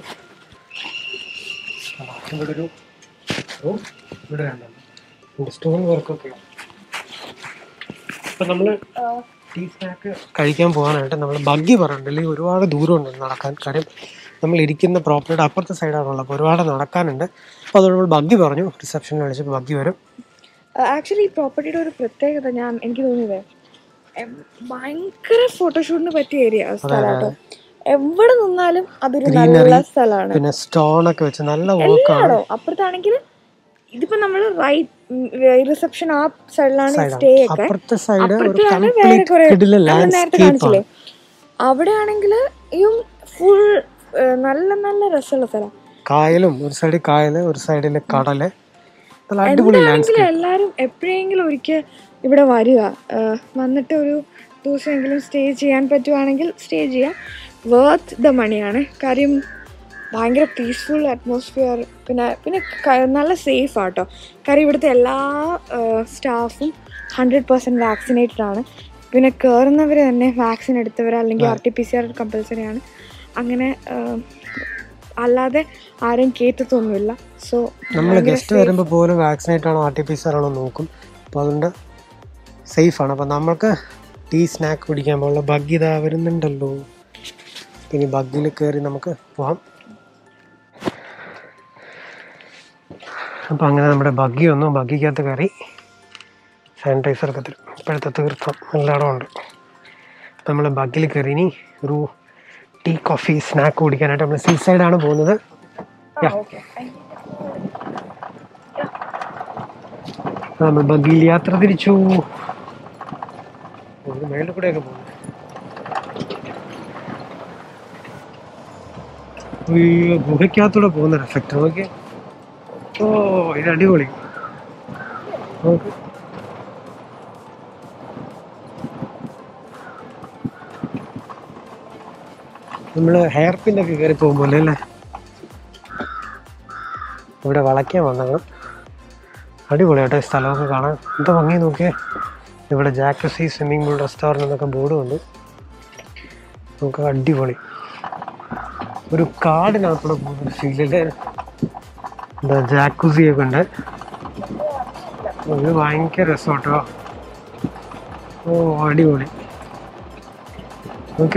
ഇവിടെ ഒരു ഓ, ഇവിടെ സ്റ്റോൺ വർക്കൊക്കെയാണ് അപ്പം നമ്മൾ ടീ സ്നാക്ക് കഴിക്കാൻ പോകാനായിട്ട് നമ്മൾ ബഗ്ഗി പറഞ്ഞിട്ടുണ്ട് അല്ലെങ്കിൽ ഒരുപാട് ദൂരമുണ്ട് നടക്കാൻ കാര്യം നമ്മൾ ഇരിക്കുന്ന പ്രോപ്പർട്ടിയുടെ അപ്പുറത്തെ സൈഡാണുള്ളത് അപ്പോൾ ഒരുപാട് നടക്കാനുണ്ട് അപ്പോൾ അതുകൊണ്ട് നമ്മൾ ബഗ്ഗി പറഞ്ഞു റിസപ്ഷനിൽ വിളിച്ചപ്പോൾ ബഗ്ഗി വരും ആക്ച്വലി ഈ പ്രോപ്പർട്ടിയുടെ ഒരു പ്രത്യേകത ഞാൻ എനിക്ക് തോന്നിയത് എം- ഭയങ്കര ഫോട്ടോഷൂട്ടിന് പറ്റിയ ഏരിയ സ്ഥലമാട്ടോ എവിടെ നിന്നാലും അതൊരു നല്ല സ്ഥലമാണ് പിന്നെ സ്റ്റോൺ ഒക്കെ വെച്ച് നല്ല വർക്കാണ് ആണോ അപ്പുറത്താണെങ്കിൽ ഇതിപ്പോ നമ്മൾ റൈറ്റ് റിസപ്ഷൻ ആ സൈഡിലാണ് സ്റ്റേ ഒക്കെ അപ്പുറത്തെ സൈഡ് ഒരു അപ്പുറത്താണ് വേറെ കംപ്ലീറ്റ് കുറെ കിടില നമ്മൾ നേരത്തെ ലാൻഡ്സ്കേപ്പ് കാണിച്ചില്ലേ അവിടെ ആണെങ്കിൽ ഫുൾ നല്ല നല്ല രസമുള്ള സ്ഥലം കായലും ഒരു സൈഡിൽ കായല് ഒരു സൈഡിൽ കടല് നല്ല അടിപൊളി എന്താണെങ്കിലും ലാൻഡ്സ്കേപ്പ് എല്ലാരും എപ്പോഴെങ്കിലും ഒരിക്കൽ ഇവിടെ വരിക ആ, വന്നിട്ട് ഒരു ദിവസമെങ്കിലും സ്റ്റേ ചെയ്യാൻ പറ്റുവാണെങ്കിൽ സ്റ്റേ ചെയ്യാം വേർത്ത് ദ മണിയാണ് കാര്യം ഭയങ്കര പീസ്ഫുൾ അറ്റ്മോസ്ഫിയർ പിന്നെ പിന്നെ ക- നല്ല സേഫ് ആട്ടോ കാര്യം ഇവിടുത്തെ എല്ലാ സ്റ്റാഫും ഹൺഡ്രഡ് പെർസെൻറ്റ് വാക്സിനേറ്റഡ് ആണ് പിന്നെ കയറുന്നവർ തന്നെ വാക്സിൻ എടുത്തവർ അല്ലെങ്കിൽ R T P C R compulsory ആണ് അങ്ങനെ ആ, അല്ലാതെ ആരെയും കയറ്റത്തൊന്നുമില്ല സോ നമ്മൾ ഗസ്റ്റ് വരുമ്പോൾ പോലും വാക്സിനേറ്റ് ആണോ ആർ ടി പി സി ആണോ നോക്കും അപ്പോൾ അതുകൊണ്ട് സേഫാണ് അപ്പോൾ നമ്മൾക്ക് ടീ സ്നാക്ക് കുടിക്കാൻ പോലുള്ള ബഗ് ഇതാ വരുന്നുണ്ടല്ലോ ഇനി ബഗ്ഗിൽ കയറി നമുക്ക് പോവാം അപ്പോൾ അങ്ങനെ നമ്മുടെ ബഗ്ഗി വന്നു ബഗ്ഗിക്കകത്ത് കയറി സാനിറ്റൈസർ ഒക്കെ തരും ഇപ്പോഴത്തെ തീർത്ഥം എല്ലായിടവും ഉണ്ട് നമ്മൾ ബഗ്ഗിൽ കയറി ഇനി ഒരു ടീ കോഫി സ്നാക്ക് കുടിക്കാനായിട്ട് നമ്മൾ സീ സൈഡാണ് പോകുന്നത് Yeah. നമ്മൾ ബഗ്ഗിൽ യാത്ര തിരിച്ചു ഒരു മേളിൽ കൂടെയൊക്കെ പോകുന്നു അയ്യോ ഗുഹയ്ക്കകത്തൂടെ പോകുന്ന എഫക്റ്റ് നോക്കിയേ ഓ ഇത് അടിപൊളി നോക്ക് നമ്മള് ഹെയർ പിന്നൊക്കെ കയറി പോകുമ്പോലെ അല്ലേ ഇവിടെ വളയ്ക്കാൻ വന്നത് അടിപൊളിയായിട്ട് ഈ സ്ഥലമൊക്കെ കാണാൻ എന്താ ഭംഗി നോക്കിയേ ഇവിടെ ജാക്കസി സ്വിമ്മിംഗ് പൂൾ റെസ്റ്റോറൻറ്റ് എന്നൊക്കെ ബോർഡ് വന്നു നമുക്ക് അടിപൊളി ഒരു കാടിനകത്തൂടെ പോകുന്ന ഫീലില് എന്താ ജാക്കുസി ഒക്കെ ഉണ്ട് ഇത് ഭയങ്കര രസമാട്ടോ ഓ അടിപൊളി ഓക്കെ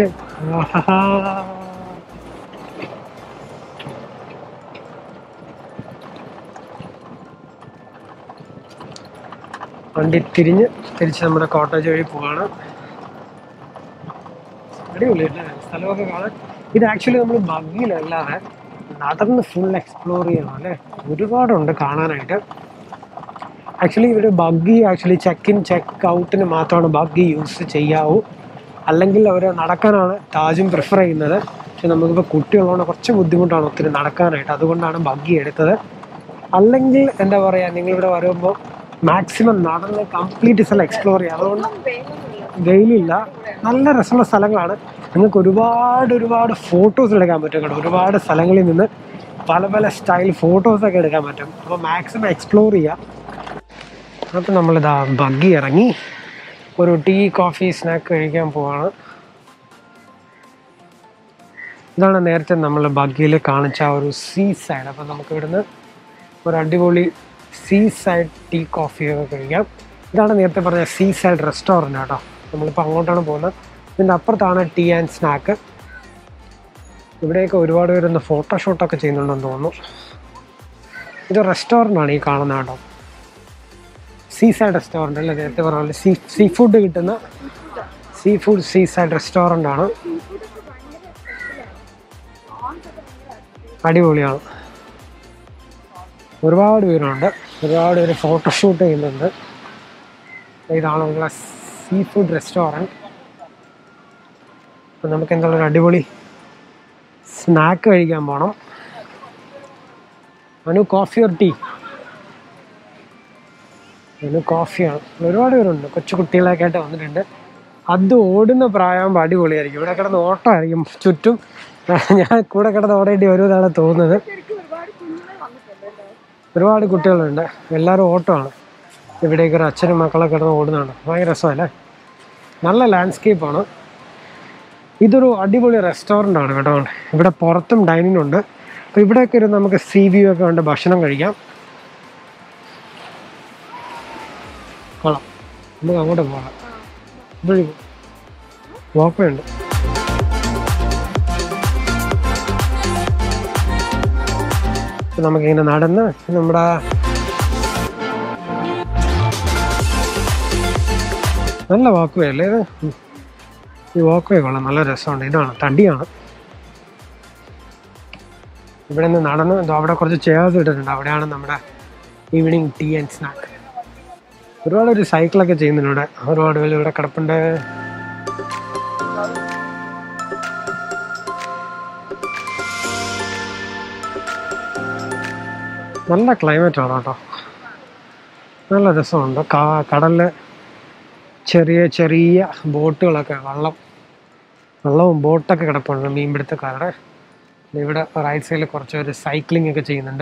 വണ്ടി തിരിഞ്ഞ് തിരിച്ച് നമ്മുടെ കോട്ടേജ് വഴി പോവാണ് അടിപൊളിയല്ലേ സ്ഥലമൊക്കെ കാണാൻ ഇത് ആക്ച്വലി നമ്മൾ ബഗ്ഗിലല്ലാതെ നടന്ന് ഫുൾ എക്സ്പ്ലോർ ചെയ്യണം അല്ലേ ഒരുപാടുണ്ട് കാണാനായിട്ട് ആക്ച്വലി ഇവിടെ buggy actually check in check ഔട്ടിന് മാത്രമാണ് ബഗ്ഗി യൂസ് ചെയ്യാവൂ അല്ലെങ്കിൽ അവർ നടക്കാനാണ് താജും പ്രിഫർ ചെയ്യുന്നത് പക്ഷെ നമുക്കിപ്പോൾ കുട്ടിയുള്ളതുകൊണ്ട് കുറച്ച് ബുദ്ധിമുട്ടാണ് ഒത്തിരി നടക്കാനായിട്ട് അതുകൊണ്ടാണ് ബഗ്ഗി എടുത്തത് അല്ലെങ്കിൽ എന്താ പറയുക നിങ്ങളിവിടെ വരുമ്പോൾ മാക്സിമം നടന്ന് കംപ്ലീറ്റ് സ്ഥലം എക്സ്പ്ലോർ ചെയ്യുക അതുകൊണ്ട് വെയിലില്ല നല്ല രസമുള്ള സ്ഥലങ്ങളാണ് നിങ്ങൾക്ക് ഒരുപാട് ഒരുപാട് ഫോട്ടോസ് എടുക്കാൻ പറ്റും കേട്ടോ ഒരുപാട് സ്ഥലങ്ങളിൽ നിന്ന് പല പല സ്റ്റൈൽ ഫോട്ടോസൊക്കെ എടുക്കാൻ പറ്റും അപ്പോൾ മാക്സിമം എക്സ്പ്ലോർ ചെയ്യാം അപ്പോൾ നമ്മളിതാ ബഗ്ഗി ഇറങ്ങി ഒരു ടീ കോഫി സ്നാക്ക് കഴിക്കാൻ പോവാണ് ഇതാണ് നേരത്തെ നമ്മൾ ബഗ്ഗിയിൽ കാണിച്ച ആ ഒരു സീ സൈഡ് അപ്പോൾ നമുക്ക് ഇവിടുന്ന് ഒരു അടിപൊളി സീ സൈഡ് ടീ കോഫി ഒക്കെ കഴിക്കാം ഇതാണ് നേരത്തെ പറഞ്ഞ സീ സൈഡ് റെസ്റ്റോറൻറ്റ് കേട്ടോ നമ്മളിപ്പോൾ അങ്ങോട്ടാണ് പോകുന്നത് ഇതിൻ്റെ അപ്പുറത്താണ് ടീ ആൻഡ് സ്നാക്ക് ഇവിടെയൊക്കെ ഒരുപാട് പേരൊന്ന് ഫോട്ടോഷൂട്ടൊക്കെ ചെയ്യുന്നുണ്ടെന്ന് തോന്നുന്നു ഇത് റെസ്റ്റോറൻ്റ് ആണ് ഈ കാണുന്നത് കേട്ടോ സീ സൈഡ് റെസ്റ്റോറൻറ്റ് അല്ലേ നേരത്തെ പറഞ്ഞ പോലെ സീ സീ ഫുഡ് കിട്ടുന്ന seafood seaside restaurant ആണ് അടിപൊളിയാണ് ഒരുപാട് പേരുണ്ട് ഒരുപാട് പേര് ഫോട്ടോഷൂട്ട് ചെയ്യുന്നുണ്ട് ഇതാണ് നമ്മളെ സീ ഫുഡ് റെസ്റ്റോറൻറ്റ് അപ്പം നമുക്ക് എന്താണ് ഒരു അടിപൊളി സ്നാക്ക് കഴിക്കാൻ പോകണം Anu coffee or tea Anu കോഫിയാണ് ഒരുപാട് പേരുണ്ട് കൊച്ചു കുട്ടികളൊക്കെ ആയിട്ട് വന്നിട്ടുണ്ട് അത് ഓടുന്ന പ്രായമാകുമ്പോൾ അടിപൊളിയായിരിക്കും ഇവിടെ കിടന്ന് ഓട്ടമായിരിക്കും ചുറ്റും ഞാൻ കൂടെ കിടന്ന് ഓടേണ്ടി വരുമെന്നാണ് തോന്നുന്നത് ഒരുപാട് കുട്ടികളുണ്ട് എല്ലാവരും ഓട്ടമാണ് ഇവിടേക്ക് ഒരു അച്ഛനും മക്കളൊക്കെ കിടന്ന് ഓടുന്നതാണ് ഭയങ്കര രസമല്ലേ നല്ല ലാൻഡ്സ്കേപ്പാണ് ഇതൊരു അടിപൊളി റെസ്റ്റോറൻ്റ് ആണ് കേട്ടോ ഇവിടെ പുറത്തും ഡൈനിങ് ഉണ്ട് അപ്പോൾ ഇവിടെയൊക്കെ ഒരു നമുക്ക് സീ വ്യൂ ഒക്കെ ഉണ്ട് ഭക്ഷണം കഴിക്കാം കൊള്ളാം നമുക്ക് അങ്ങോട്ട് പോകാം ഇവിടെ വാക്ക് ഉണ്ട് അപ്പോൾ നമുക്കിങ്ങനെ നടന്ന് നമ്മുടെ നല്ല വാക്ക് വേ അല്ലേ ഇത് ഉം. ഈ വാക്ക് വേ കൊള്ളാം നല്ല രസമുണ്ട് ഇതാണ് തടിയാണ് ഇവിടെ നിന്ന് നടന്ന് ദാ അവിടെ കുറച്ച് ചെയർസ് ഇട്ടിട്ടുണ്ട് അവിടെയാണ് നമ്മുടെ ഈവനിങ് ടീ ആൻഡ് സ്നാക്ക് ഒരുപാട് ഒരു സൈക്കിളൊക്കെ ചെയ്യുന്നുണ്ട് ഇവിടെ ഒരുപാട് പേര് ഇവിടെ കിടപ്പുണ്ട് നല്ല ക്ലൈമറ്റ് ആണ് കേട്ടോ നല്ല രസമുണ്ട് കാ കടലിൽ ചെറിയ ചെറിയ ബോട്ടുകളൊക്കെ വെള്ളം വെള്ളവും ബോട്ടൊക്കെ കിടപ്പുണ്ട് മീൻപിടുത്തക്കാരുടെ ഇവിടെ റൈറ്റ് സൈഡിൽ കുറച്ച് പേര് സൈക്ലിംഗ് ഒക്കെ ചെയ്യുന്നുണ്ട്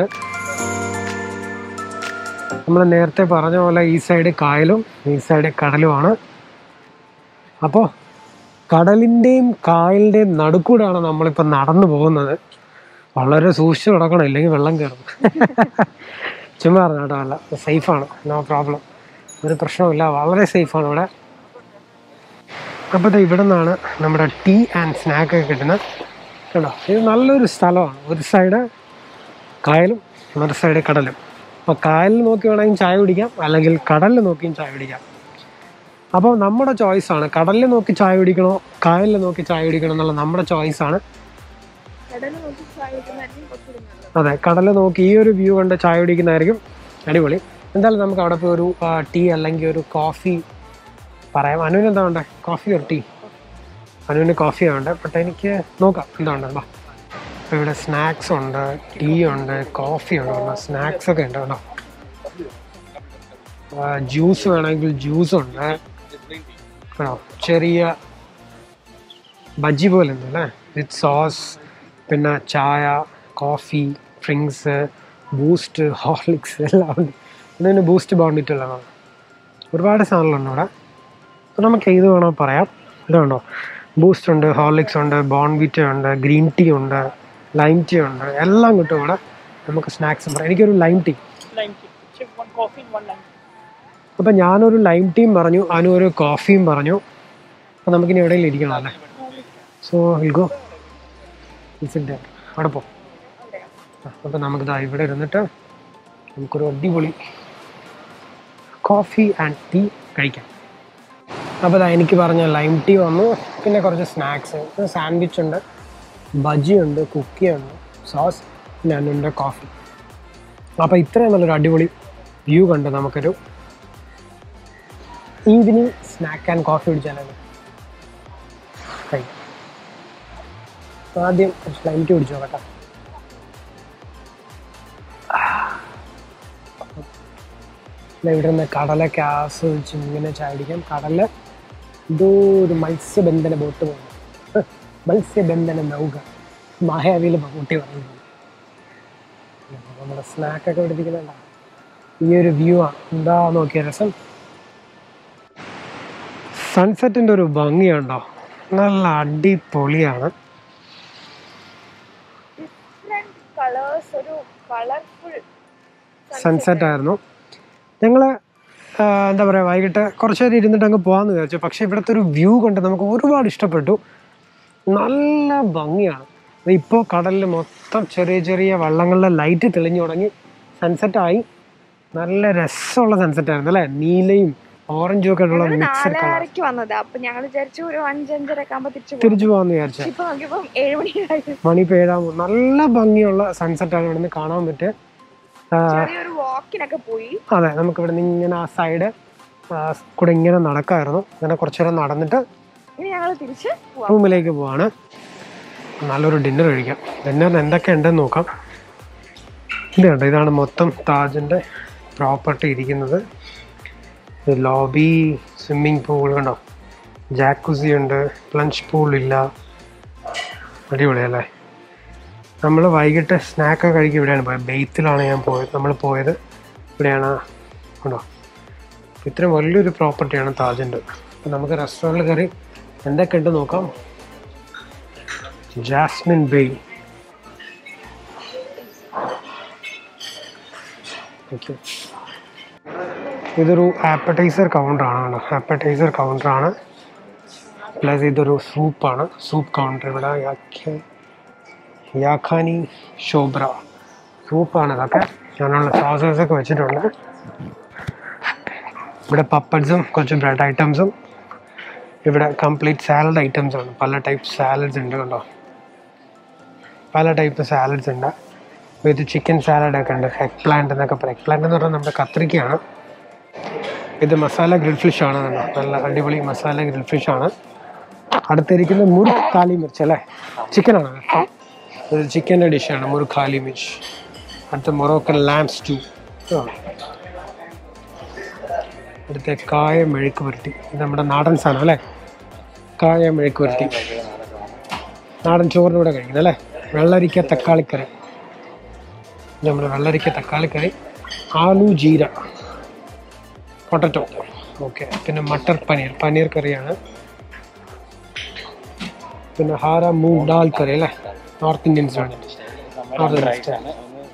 നമ്മൾ നേരത്തെ പറഞ്ഞ പോലെ ഈ സൈഡ് കായലും ഈ സൈഡ് കടലുമാണ് അപ്പോൾ കടലിൻ്റെയും കായലിൻ്റെയും നടുക്കൂടാണ് നമ്മളിപ്പോൾ നടന്നു പോകുന്നത് വളരെ സൂക്ഷിച്ച് കിടക്കണം ഇല്ലെങ്കിൽ വെള്ളം കയറും ചുമ്മാ പറഞ്ഞു കേട്ടോ അല്ല സേഫാണ് നോ പ്രോബ്ലം ഒരു പ്രശ്നമില്ല വളരെ സേഫാണ് ഇവിടെ അപ്പോൾ ദേ ഇവിടെ നിന്നാണ് നമ്മുടെ ടീ ആൻഡ് സ്നാക്ക് ഒക്കെ കിട്ടുന്നത് കണ്ടോ ഇത് നല്ലൊരു സ്ഥലമാണ് ഒരു സൈഡ് കായലും മറ്റു സൈഡ് കടലും അപ്പോൾ കായലിൽ നോക്കി വേണമെങ്കിൽ ചായ കുടിക്കാം അല്ലെങ്കിൽ കടലിൽ നോക്കിയും ചായ കുടിക്കാം അപ്പോൾ നമ്മുടെ ചോയ്സാണ് കടലിൽ നോക്കി ചായ കുടിക്കണോ കായലിൽ നോക്കി ചായ കുടിക്കണോ എന്നുള്ള നമ്മുടെ ചോയ്സാണ് അതെ കടൽ നോക്കി ഈ ഒരു വ്യൂ കണ്ട് ചായ കുടിക്കുന്നതായിരിക്കും അടിപൊളി എന്തായാലും നമുക്ക് അവിടെ പോയി ഒരു ടീ അല്ലെങ്കിൽ ഒരു കോഫി പറയാം അനുവിന് എന്താ വേണ്ടേ കോഫി ഒരു ടീ അനുവിന് കോഫി വേണ്ടേ ബട്ട് എനിക്ക് നോക്കാം എന്താ വേണ്ടത് ബാ അപ്പോൾ ഇവിടെ സ്നാക്സ് ഉണ്ട് ടീ ഉണ്ട് കോഫി ഉണ്ട് സ്നാക്സ് ഒക്കെ ഉണ്ട് കേട്ടോ ജ്യൂസ് വേണമെങ്കിൽ ജ്യൂസ് ഉണ്ട് കേട്ടോ ചെറിയ ബജ്ജി പോലെ ഉണ്ട് അല്ലേ വിത്ത് സോസ് പിന്നെ ചായ കോഫി ഡ്രിങ്ക്സ് ബൂസ്റ്റ് ഹോർലിക്സ് എല്ലാം ഉണ്ട് ഇതിന് ബൂസ്റ്റ് ബോണ്ടിട്ടുള്ളതാണ് ഒരുപാട് സാധനങ്ങളുണ്ട് ഇവിടെ അപ്പോൾ നമുക്ക് ഏത് വേണോ പറയാം ഇതുണ്ടോ ബൂസ്റ്റ് ഉണ്ട് ഹോർലിക്സ് ഉണ്ട് ബോൺവിറ്റ ഉണ്ട് ഗ്രീൻ ടീ ഉണ്ട് ലൈം ടീ ഉണ്ട് എല്ലാം കിട്ടും ഇവിടെ നമുക്ക് സ്നാക്സ് പറയാം എനിക്കൊരു ലൈം ടീ അപ്പം ഞാനൊരു ലൈം ടീം പറഞ്ഞു അനു ഒരു കോഫിയും പറഞ്ഞു അപ്പം നമുക്കിനി എവിടെയെങ്കിലും ഇരിക്കണം അല്ലേ സോ വിൽ ഗോ സിറ്റ് അവിടെ പോ അപ്പം നമുക്കിതാ ഇവിടെ ഇരുന്നിട്ട് നമുക്കൊരു അടിപൊളി കോഫി ആൻഡ് ടീ കഴിക്കാം അപ്പോൾ ഇതാ എനിക്ക് പറഞ്ഞ ലൈം ടീ വന്നു പിന്നെ കുറച്ച് സ്നാക്സ് സാൻഡ്വിച്ച് ഉണ്ട് ബജി ഉണ്ട് കുക്കി ഉണ്ട് സോസ് പിന്നെ അനുണ്ട് കോഫി അപ്പോൾ ഇത്രയും നല്ലൊരു അടിപൊളി വ്യൂ കണ്ട് നമുക്കൊരു ഈവനിങ് സ്നാക്ക് ആൻഡ് കോഫി കുടിച്ചാലോ കഴിക്കാം ആദ്യം കുറച്ച് ലൈം ടീ കുടിച്ചോ കേട്ടോ ദേ ഇവിടെ നിന്ന് കടലൊക്കെ ആസ്വദിച്ച് ഇങ്ങനെ ചാടിക്കാം കടലിൽ എന്തോ ഒരു മത്സ്യബന്ധന ബോട്ട് പോകുന്നു ഹ്, മത്സ്യബന്ധന നൗക മായാവിയിൽ കൂട്ടി പറയുന്നു നമ്മുടെ സ്നാക്കൊക്കെ പിടിപ്പിക്കുന്നുണ്ട ഈ ഒരു വ്യൂ ആണ് എന്താ നോക്കിയ രസം സൺസെറ്റിൻ്റെ ഒരു ഭംഗിയുണ്ടോ നല്ല അടിപൊളിയാണ് ഡിഫറെന്റ് കളേഴ്സ് ഒരു കളർഫുൾ സൺസെറ്റ് ആയിരുന്നു ഞങ്ങൾ എന്താ പറയുക വൈകിട്ട് കുറച്ച് നേരം ഇരുന്നിട്ട് അങ്ങ് പോകാമെന്ന് വിചാരിച്ചു പക്ഷേ ഇവിടുത്തെ ഒരു വ്യൂ കൊണ്ട് നമുക്ക് ഒരുപാട് ഇഷ്ടപ്പെട്ടു നല്ല ഭംഗിയാണ് ഇപ്പോൾ കടലിൽ മൊത്തം ചെറിയ ചെറിയ വള്ളങ്ങളിലെ ലൈറ്റ് തെളിഞ്ഞു തുടങ്ങി സൺസെറ്റായി നല്ല രസമുള്ള സൺസെറ്റ് ആയിരുന്നു അല്ലേ നീലയും ഓറഞ്ചും ഒക്കെ ഉള്ള മിക്സഡ് കളർ നാലരക്ക് വന്നത് അപ്പൊ ഞങ്ങൾ വിചാരിച്ചു ഒരു അഞ്ചഞ്ചര ഒക്കെ ആകുമ്പോ തിരിച്ചു പോകും തിരിച്ചു പോകാമെന്ന് വിചാരിച്ചു ഇപ്പൊ നോക്കിയപ്പോ ഏഴ് മണിയായി മണി പേഴാമോ നല്ല ഭംഗിയുള്ള സൺസെറ്റാണ് ഇവിടുന്ന് കാണാൻ പറ്റുക ആ, ചെറിയൊരു വാക്കിനൊക്കെ പോയി അതെ നമുക്ക് ഇവിടെ നിന്ന് ഇങ്ങനെ ആ സൈഡ് കൂടെ ഇങ്ങനെ നടക്കായിരുന്നു അങ്ങനെ കുറച്ചു നേരം നടന്നിട്ട് ഇനി ഞങ്ങൾ തിരിച്ച് പോവാം റൂമിലേക്ക് പോവാണ് നല്ലൊരു ഡിന്നർ കഴിക്കാം ഡിന്നറിന് എന്തൊക്കെ ഉണ്ടെന്ന് നോക്കാം ഇത് കണ്ടോ ഇതാണ് മൊത്തം താജിൻ്റെ പ്രോപ്പർട്ടി ഇരിക്കുന്നത് ലോബി സ്വിമ്മിങ് പൂൾ കണ്ടോ ജാക്കുസി ഉണ്ട് പ്ലഞ്ച് പൂൾ ഇല്ല അടിപൊളിയല്ലേ നമ്മൾ വൈകിട്ട് സ്നാക്ക് കഴിക്കും ഇവിടെയാണ് പോയത് ബെയ്ത്തിലാണ് ഞാൻ പോയത് നമ്മൾ പോയത് ഇവിടെയാണ് കണ്ടോ ഇത്രയും വലിയൊരു പ്രോപ്പർട്ടിയാണ് താജിൻ്റെ അപ്പം നമുക്ക് റെസ്റ്റോറൻറ്റിൽ കയറി എന്തൊക്കെ ഉണ്ട് നോക്കാം ജാസ്മിൻ ബേ ഓക്കെ ഇതൊരു ആപ്പറ്റൈസർ കൗണ്ടറാണ് ആപ്പറ്റൈസർ കൗണ്ടറാണ് പ്ലസ് ഇതൊരു സൂപ്പാണ് സൂപ്പ് കൗണ്ടർ ഇവിടെ യാഖ്യ- യാഖാനി ഷോബ്ര സൂപ്പാണ് ഇതൊക്കെ ഞാനുള്ള സോസസ് ഒക്കെ വെച്ചിട്ടുണ്ട് ഇവിടെ പപ്പഡ്സും കുറച്ച് ബ്രെഡ് ഐറ്റംസും ഇവിടെ കംപ്ലീറ്റ് സാലഡ് ഐറ്റംസ് ആണ് പല ടൈപ്പ് സാലഡ്സ് ഉണ്ട് കണ്ടോ പല ടൈപ്പ് സാലഡ്സ് ഉണ്ട് വിത്ത് ചിക്കൻ സാലഡ് ഒക്കെ ഉണ്ട് എഗ് പ്ലാന്റ് എന്നൊക്കെ പറയും എഗ് പ്ലാന്റ് എന്ന് പറഞ്ഞാൽ നമ്മുടെ കത്രിക്കയാണ് ഇത് മസാല ഗ്രിൽ ഫിഷ് ആണ് കണ്ടോ നല്ല അടിപൊളി മസാല ഗ്രിൽ ഫിഷ് ആണ് അടുത്തിരിക്കുന്ന മുറുക്ക് കാലി മിർച്ച് അല്ലേ ചിക്കൻ ആണ് ഇത് ചിക്കൻ്റെ ഡിഷാണ് മുറുക്ക് കാലി മിർച്ച് അടുത്ത മൊറോക്കൻ ലാം സ്റ്റൂ അടുത്ത കായ മെഴുക്ക് പുരട്ടി ഇത് നമ്മുടെ നാടൻ സാധനം അല്ലേ കായ മെഴുക്ക് പുരട്ടി നാടൻ ചോറിന് ഇവിടെ കഴിക്കുന്നത് അല്ലേ വെള്ളരിക്ക തക്കാളിക്കറി ഇത് നമ്മുടെ വെള്ളരിക്ക തക്കാളിക്കറി ആലു ജീര പൊട്ടറ്റോ ഓക്കെ പിന്നെ മട്ടർ പനീർ പനീർ കറിയാണ് പിന്നെ ഹാര മൂങ് ദാൽ കറി അല്ലേ നോർത്ത് ഇന്ത്യൻസ് ആണ് നോർത്ത് ഇന്ത്യൻ സ്റ്റൈൽ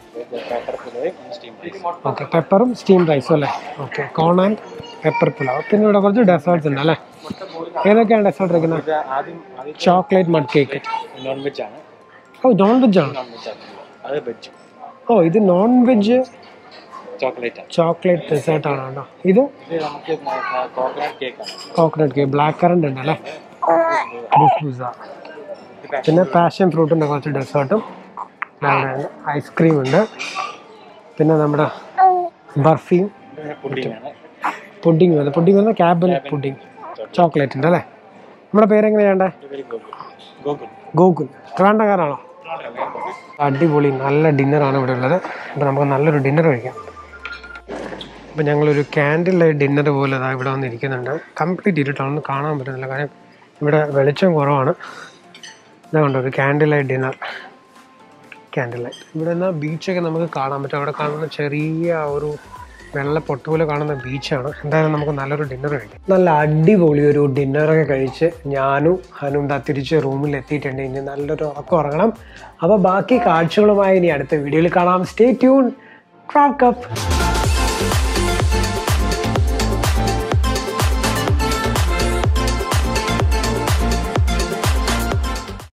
ഓക്കെ പെപ്പറും സ്റ്റീം റൈസും അല്ലേ okay corn and pepper pulao പിന്നെ ഇവിടെ കുറച്ച് ഡെസേർട്സ് ഉണ്ട് അല്ലേ ഏതൊക്കെയാണ് ഡെസേർട്ട് ഇരിക്കുന്നത് ആദ്യം ആദ്യം chocolate mud cake non veg ആണ് ഓ നോൺ വെജ് ആണ് നോൺ വെജ് ആണ് അത് വെജ് ഓ ഇത് നോൺ വെജ് ചോക്ലേറ്റ് ആണ് ചോക്ലേറ്റ് ഡെസേർട്ട് ആണ് കേട്ടോ ഇത് ഇത് നമുക്ക് കോക്കനട്ട് കേക്ക് ആണ് കോക്കനട്ട് കേക്ക് ബ്ലാക്ക് കറണ്ട് ഉണ്ട് അല്ലേ ബുഫൂസ പിന്നെ പാഷൻ ഫ്രൂട്ടിൻ്റെ കുറച്ച് ഡെസേർട്ടും ഐസ്ക്രീം ഉണ്ട് പിന്നെ നമ്മുടെ ബർഫിയും പുഡിംഗ് ആണ് പുഡിംഗ് വന്ന് പുഡിംഗ് വന്ന ക്യാബിൻ പുഡിംഗ് ചോക്ലേറ്റ് ഉണ്ട് അല്ലേ നമ്മുടെ പേരെങ്ങനെയാണ്ടേ വെരി ഗോകുൽ ഗോകുൽ ഗോകുൽ ട്രാണ്ടക്കാരാണോ അടിപൊളി നല്ല ഡിന്നറാണ് ഇവിടെ ഉള്ളത് അപ്പോൾ നമുക്ക് നല്ലൊരു ഡിന്നർ കഴിക്കാം അപ്പോൾ ഞങ്ങളൊരു ക്യാൻഡിൽ ലൈറ്റ് ഡിന്നർ പോലെ അതാ ഇവിടെ വന്നിരിക്കുന്നുണ്ട് കംപ്ലീറ്റ് ഇരുട്ടാണെന്ന് കാണാൻ പറ്റുന്നില്ല കാര്യം ഇവിടെ വെളിച്ചം കുറവാണ് ഇതാ കണ്ടോ ഒരു candle light dinner candle light ഇവിടെ നിന്ന് ബീച്ചൊക്കെ നമുക്ക് കാണാൻ പറ്റും അവിടെ കാണുന്ന ചെറിയ ഒരു വെള്ള പൊട്ട് പോലെ കാണുന്ന ബീച്ചാണ് എന്തായാലും നമുക്ക് നല്ലൊരു ഡിന്നർ കഴിക്കാം നല്ല അടിപൊളി ഒരു ഡിന്നറൊക്കെ കഴിച്ച് ഞാനും ഹനും ദാ തിരിച്ച് റൂമിൽ എത്തിയിട്ടുണ്ട് ഇനി നല്ലൊരു ഉറക്കം ഉറങ്ങണം അപ്പോൾ ബാക്കി കാഴ്ചകളുമായി ഇനി അടുത്ത വീഡിയോയിൽ കാണാം സ്റ്റേ ട്യൂൺ ട്രാക്ക് അപ്പ്